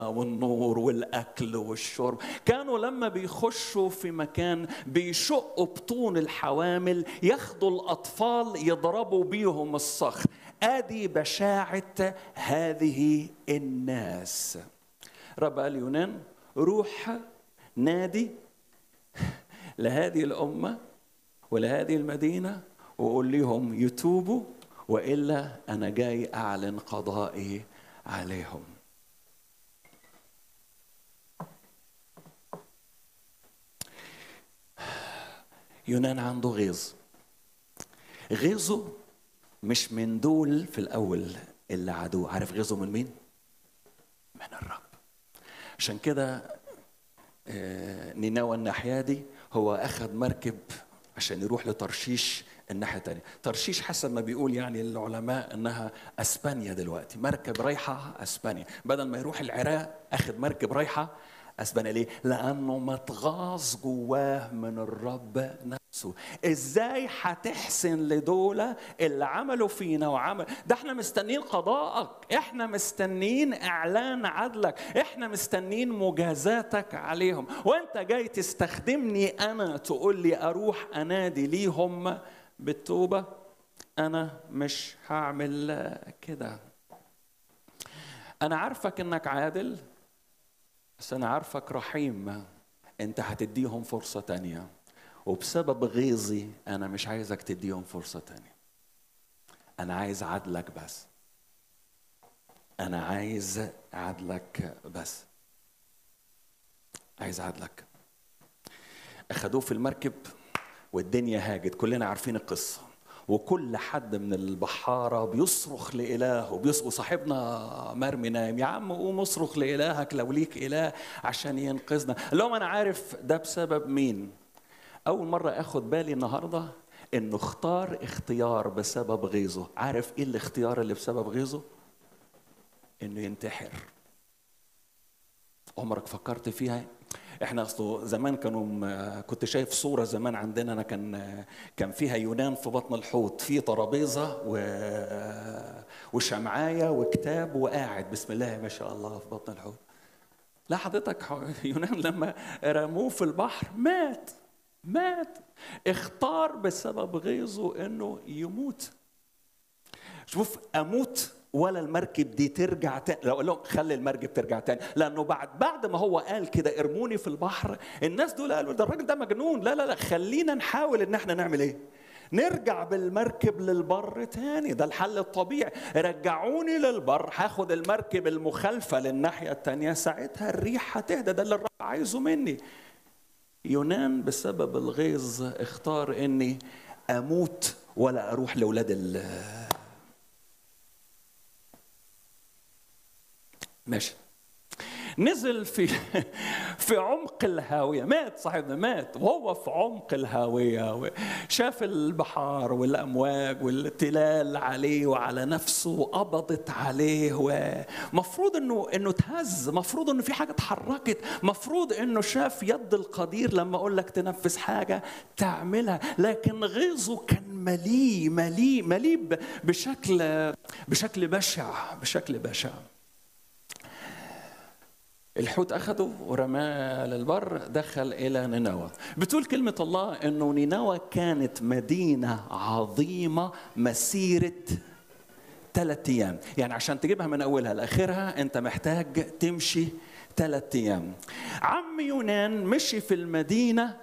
والنور والاكل والشرب كانوا لما بيخشوا في مكان بيشقوا بطون الحوامل ياخدوا الاطفال يضربوا بيهم الصخر ادي بشاعه هذه الناس رب قال يونان روح نادي لهذه الامه ولهذه المدينه وقول لهم يتوبوا والا انا جاي اعلن قضائي عليهم يونان عنده غيظ غيظه مش من دول في الاول اللي عدوه عارف غيظه من مين من الرب عشان كده آه، نينوى الناحيه دي هو اخذ مركب عشان يروح لترشيش الناحيه الثانيه ترشيش حسب ما بيقول يعني العلماء انها اسبانيا دلوقتي مركب رايحه اسبانيا بدل ما يروح العراق اخذ مركب رايحه اسبانيا ليه لانه متغاظ جواه من الرب نفسه ازاي هتحسن لدول اللي عملوا فينا وعمل ده احنا مستنيين قضائك احنا مستنيين اعلان عدلك احنا مستنيين مجازاتك عليهم وانت جاي تستخدمني انا تقول لي اروح انادي ليهم بالتوبه انا مش هعمل كده انا عارفك انك عادل بس انا عارفك رحيم انت هتديهم فرصه تانيه وبسبب غيظي انا مش عايزك تديهم فرصه تانيه انا عايز عدلك بس انا عايز عدلك بس عايز عدلك اخدوه في المركب والدنيا هاجت كلنا عارفين القصه وكل حد من البحاره بيصرخ لإلهه بيصرخ صاحبنا مرمي نايم يا عم قوم اصرخ لإلهك لو ليك إله عشان ينقذنا لو أنا عارف ده بسبب مين أول مرة أخد بالي النهاردة إنه اختار اختيار بسبب غيظه عارف إيه الاختيار اللي بسبب غيظه إنه ينتحر عمرك فكرت فيها احنا اصله زمان كانوا كنت شايف صوره زمان عندنا انا كان كان فيها يونان في بطن الحوت في ترابيزه و وشمعايه وكتاب وقاعد بسم الله ما شاء الله في بطن الحوت لا حضرتك يونان لما رموه في البحر مات مات اختار بسبب غيظه انه يموت شوف اموت ولا المركب دي ترجع تاني لو قال لهم خلي المركب ترجع تاني لانه بعد بعد ما هو قال كده ارموني في البحر الناس دول قالوا ده الراجل ده مجنون لا لا لا خلينا نحاول ان احنا نعمل ايه نرجع بالمركب للبر تاني ده الحل الطبيعي رجعوني للبر هاخد المركب المخالفة للناحية التانية ساعتها الريح هتهدى ده اللي الرب عايزه مني يونان بسبب الغيظ اختار اني اموت ولا اروح لاولاد ال ماشي نزل في في عمق الهاوية مات صاحبنا مات وهو في عمق الهاوية شاف البحار والأمواج والتلال عليه وعلى نفسه وقبضت عليه ومفروض انه انه تهز مفروض انه في حاجة اتحركت مفروض انه شاف يد القدير لما اقول لك تنفذ حاجة تعملها لكن غيظه كان مليء مليء مليء بشكل بشكل بشع بشكل بشع الحوت أخده ورماه للبر دخل إلى نينوى بتقول كلمة الله أنه نينوى كانت مدينة عظيمة مسيرة ثلاثة أيام يعني عشان تجيبها من أولها لآخرها أنت محتاج تمشي ثلاثة أيام عم يونان مشي في المدينة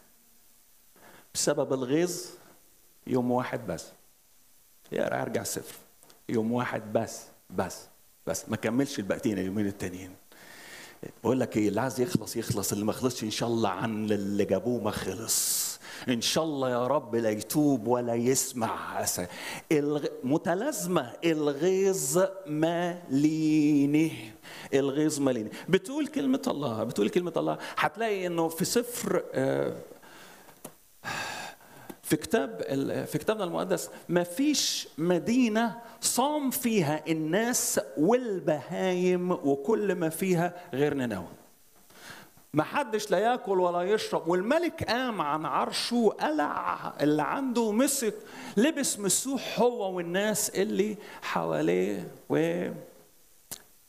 بسبب الغيظ يوم واحد بس يا ارجع صفر يوم واحد بس بس بس ما كملش الباقيين اليومين التانيين بقول لك ايه اللي عايز يخلص يخلص اللي ما خلصش ان شاء الله عن اللي جابوه ما خلص ان شاء الله يا رب لا يتوب ولا يسمع أسا. الغ... متلازمه الغيظ ماليني الغيظ ماليني بتقول كلمه الله بتقول كلمه الله هتلاقي انه في سفر آه في كتاب في كتابنا المقدس ما فيش مدينه صام فيها الناس والبهايم وكل ما فيها غير نينوى ما حدش لا ياكل ولا يشرب والملك قام عن عرشه قلع اللي عنده مسك لبس مسوح هو والناس اللي حواليه و